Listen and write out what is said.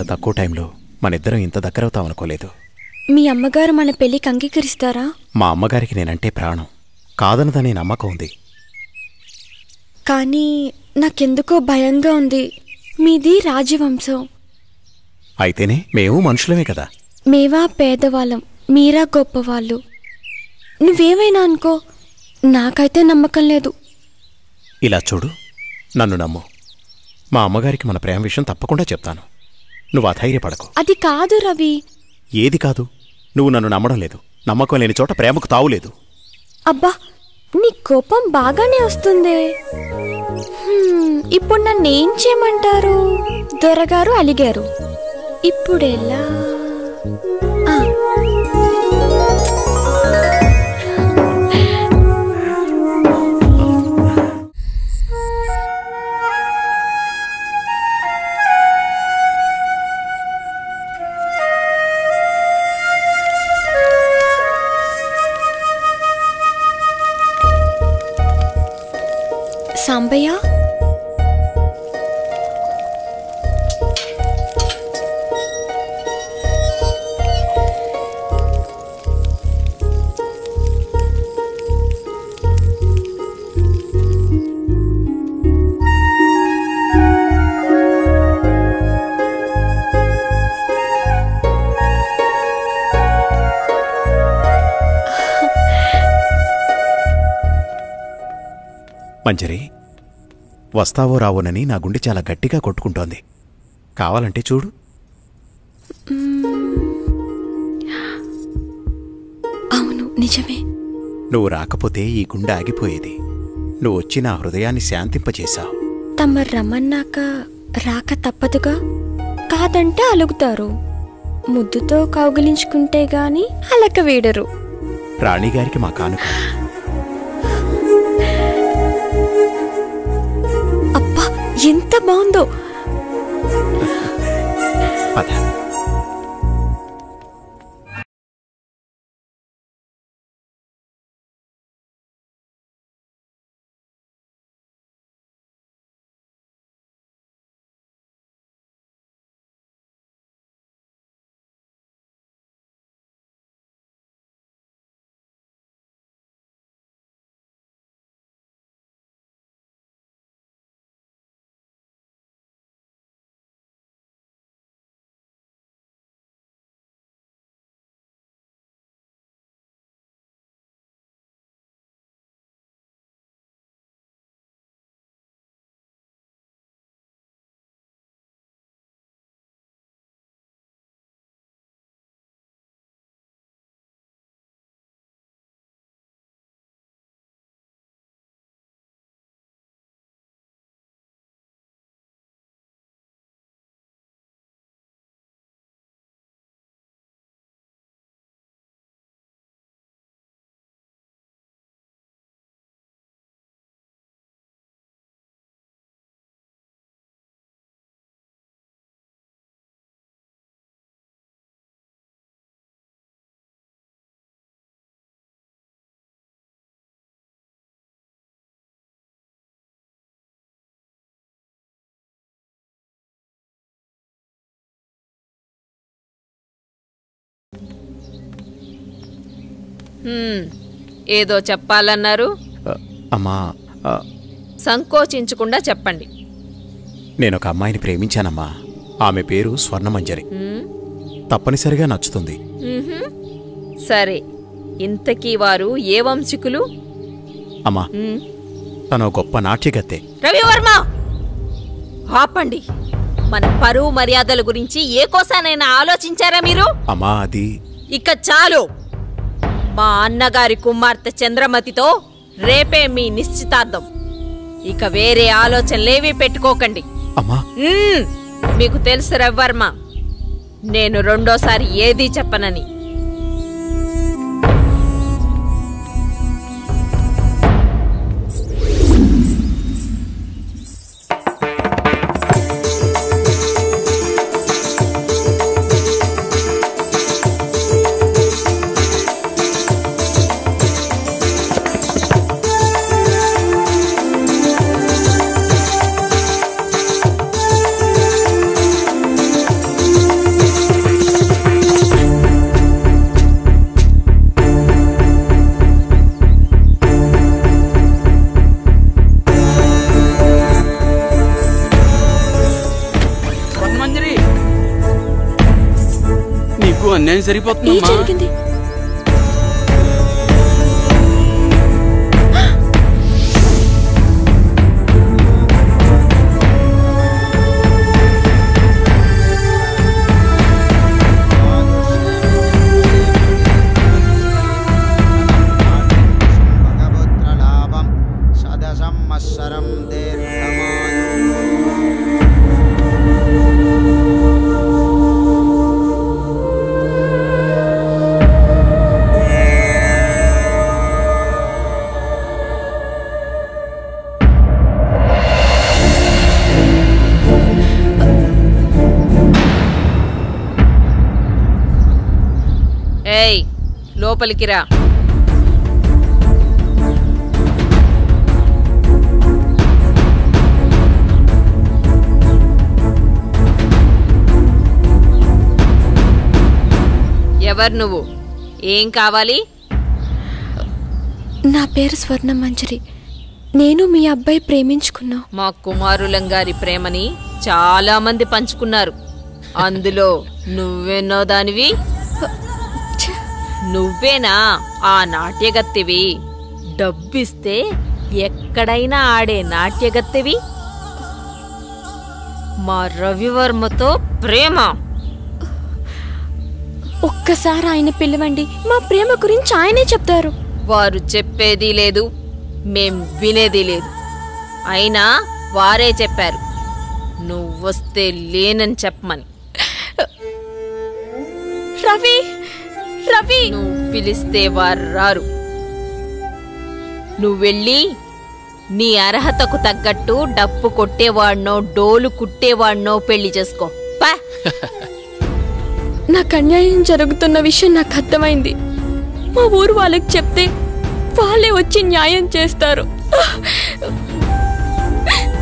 తక్కువ టైంలో మనిద్దరం ఇంత దగ్గరవుతామనుకోలేదు మీ అమ్మగారు మన పెళ్లికి అంగీకరిస్తారా మా అమ్మగారికి నేనంటే ప్రాణం కాదనదనే నమ్మకం ఉంది కానీ నాకెందుకో భయంగా ఉంది మీది రాజవంశం అయితేనే మేము మనుషులమే కదా మేవా పేదవాళ్ళం మీరా గొప్పవాళ్ళు నువ్వేమైనా అనుకో నాకైతే నమ్మకం లేదు ఇలా చూడు నన్ను నమ్ము మా అమ్మగారికి మన ప్రేమ విషయం తప్పకుండా చెప్తాను నువ్వు అధైర్యపడకు అది కాదు రవి ఏది కాదు నువ్వు నన్ను నమ్మడం లేదు నమ్మకం లేని చోట ప్రేమకు తావులేదు అబ్బా నీ కోపం బాగానే వస్తుంది హ్మ్, ఇప్పుడు నన్ను ఏం చేయమంటారు దొరగారు అలిగారు ఇప్పుడెలా ఆ, సాంబయ్య మంజరి వస్తావో రావోనని నా గుండె చాలా గట్టిగా కొట్టుకుంటోంది కావాలంటే చూడు అవును నిజమే నువ్వు రాకపోతే ఈ గుండె ఆగిపోయేది నువ్వు వచ్చి నా హృదయాన్ని శాంతింపచేశావు తమరు రమ్మన్నాక రాక తప్పదుగా కాదంటే అలుగుతారు ముద్దుతో కౌగిలించుకుంటే గాని అలక వీడరు రాణిగారికి మా కానుక అబ్బా ఎంత బాగుందో పద హ్మ్, ఏదో చెప్పాలన్నారు ఆ, అమ్మా ఆ, సంకోచించకుండా చెప్పండి నేను ఒక అమ్మాయిని ప్రేమించానమ్మా ఆమె పేరు స్వర్ణమంజరి హ్మ్, తప్పనిసరిగా నచ్చుతుంది మ్హూ. సరే ఇంతకీ వారు ఏ వంశికులు అమ్మా హ్మ్, తను ఒక గొప్ప నాట్యగత్తె రవివర్మ ఆపండి మన పరువు మర్యాదల గురించి ఏ కోసానైనా ఆలోచించారా మీరు అమ్మా అది ఇక చాలు మా అన్నగారి కుమార్తె చంద్రమతితో రేపే మీ నిశ్చితార్థం ఇక వేరే ఆలోచనలేవీ పెట్టుకోకండి అమ్మా మ్మ్. మీకు తెలుసు రవివర్మ నేను రెండోసారి ఏదీ చెప్పనని నీకు అన్యాయం ఏం సరిపోతుందమ్మా జరిగింది భగవత్రలాభం సదసంవత్సరం దీర్ఘమాయు ఏయ్ లోపలికి రా ఎవరు నువ్వు ఏం కావాలి నా పేరు స్వర్ణ మంజరి నేను మీ అబ్బాయి ప్రేమించుకున్నాం మా కుమారులం గారి ప్రేమని చాలా మంది పంచుకున్నారు అందులో నువ్వెన్నో దానివి ఛ, నువ్వేనా ఆ నాట్యగత్తెవి డబ్బిస్తే ఎక్కడైనా ఆడే నాట్యగత్తెవి మా రవివర్మతో ప్రేమ ఒక్కసారి ఆయన పిలవండి మా ప్రేమ గురించి ఆయనే చెప్తారు వారు చెప్పేది లేదు మేం వినేది లేదు అయినా వారే చెప్పారు నువ్వొస్తే లేనని చెప్పమని రవి రవి నువ్వు పిలిస్తే వారు రారు నువ్వు వెళ్ళి నీ అర్హతకు తగ్గట్టు డప్పు కొట్టేవాడినో డోలు కుట్టేవాడినో పెళ్లి చేసుకో పా నాకు అన్యాయం జరుగుతున్న విషయం నాకు అర్థమైంది మా ఊరు వాళ్ళకి చెప్తే వాళ్ళే వచ్చి న్యాయం చేస్తారు